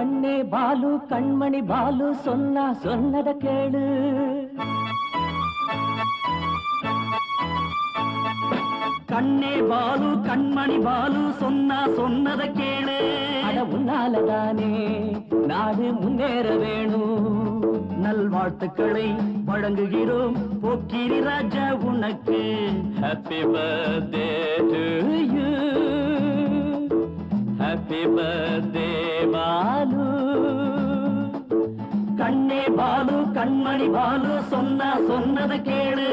கண்ணே பாலு கண்மணி பாலு சொன்னா சொன்னத கேளு கண்ணே பாலு கண்மணி பாலு சொன்னா சொன்னத கேளு அட உன்னாலதானே நாடு முன்னேற வேணும் நல்வாழ்த்துக்களை வழங்குகிறோம் போக்கிரி ராஜா உனக்கு happy birthday to you happy birthday Balu கண்ணே பாலு கண்மணி பாலு சொன்னா சொன்னத கேளு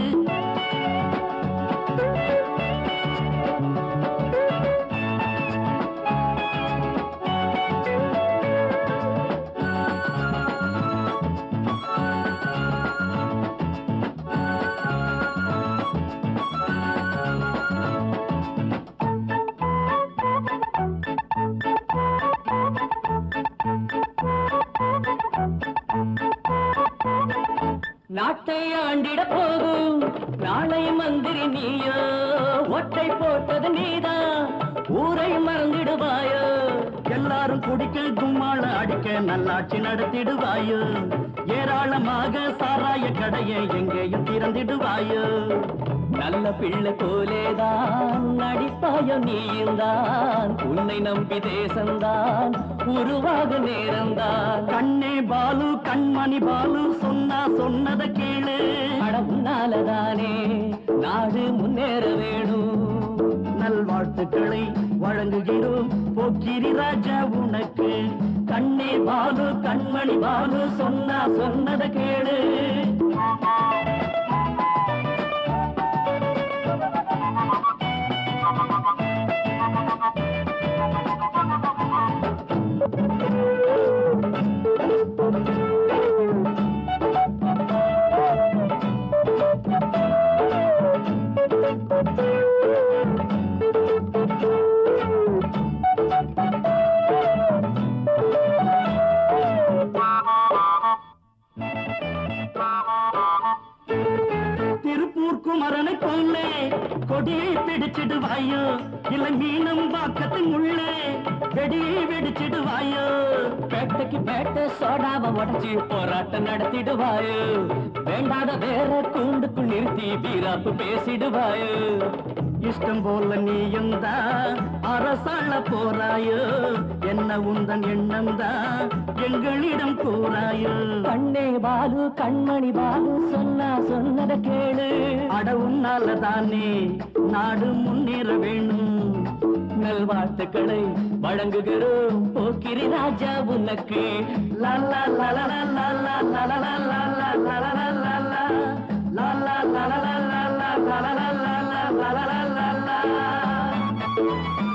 நாட்டை ஆண்டிட போகும் நாளை மந்திரி நீயோ ஒட்டை போட்டது நீதான் ஊரை மறந்திடுவாயோ எல்லாரும் குடிக்க கும்மாள அடிக்க நல்லாட்சி நடத்திடுவாயோ ஏராளமாக சாராய கடையை எங்கேயும் திறந்திடுவாயோ நல்ல பிள்ளை போலேதான் நடிப்பாயோ நீயும்தான் உன்னை நம்பி தேசம்தான் உருவாக நேரம்தான் கண்ணே பாலு கண்மணி பாலு சொன்னா சொன்னத கேளு அட உன்னாலதானே நாடு முன்னேற வேணும் நல்வாழ்த்துக்களை வழங்குகிறோம் போக்கிரி ராஜா உனக்கு கண்ணே பாலு கண்மணி பாலு சொன்னா சொன்னத கேளு திருப்பூர் குமரனை கொள்ளே கொடியை பிடிச்சிடுவாயோ இல்ல மீனம் பாக்கத்தின் உள்ளே வெடியை வெடிச்சிடுவாயோ பேட்டைக்கு பேட்டை சோடாவை உடச்சி போராட்டம் நடத்திடுவாயோ வேண்டாத வேற கூண்டுக்குள் நிறுத்தி வீராப்பு பேசிடுவாயோ இஷ்டம் போல நீயும் தான் அரசாள போறாயோ என்ன உந்தன் எண்ணம் தான் எங்களிடம் கூறாயோ கண்ணே பாலு கண்மணி பாலு சொன்னா சொன்னத கேளு அட உன்னால தானே நாடு முன்னேற வேணும் நல்வாழ்த்துக்களை வழங்குகிறோம் போக்கிரி ராஜா உனக்கு லா லா லா லா லா லா லா லா லா லா லா லா லா லா லா லா. லா லா லா லா லா லா லா லா லா லா லா லா லா லா லா லா.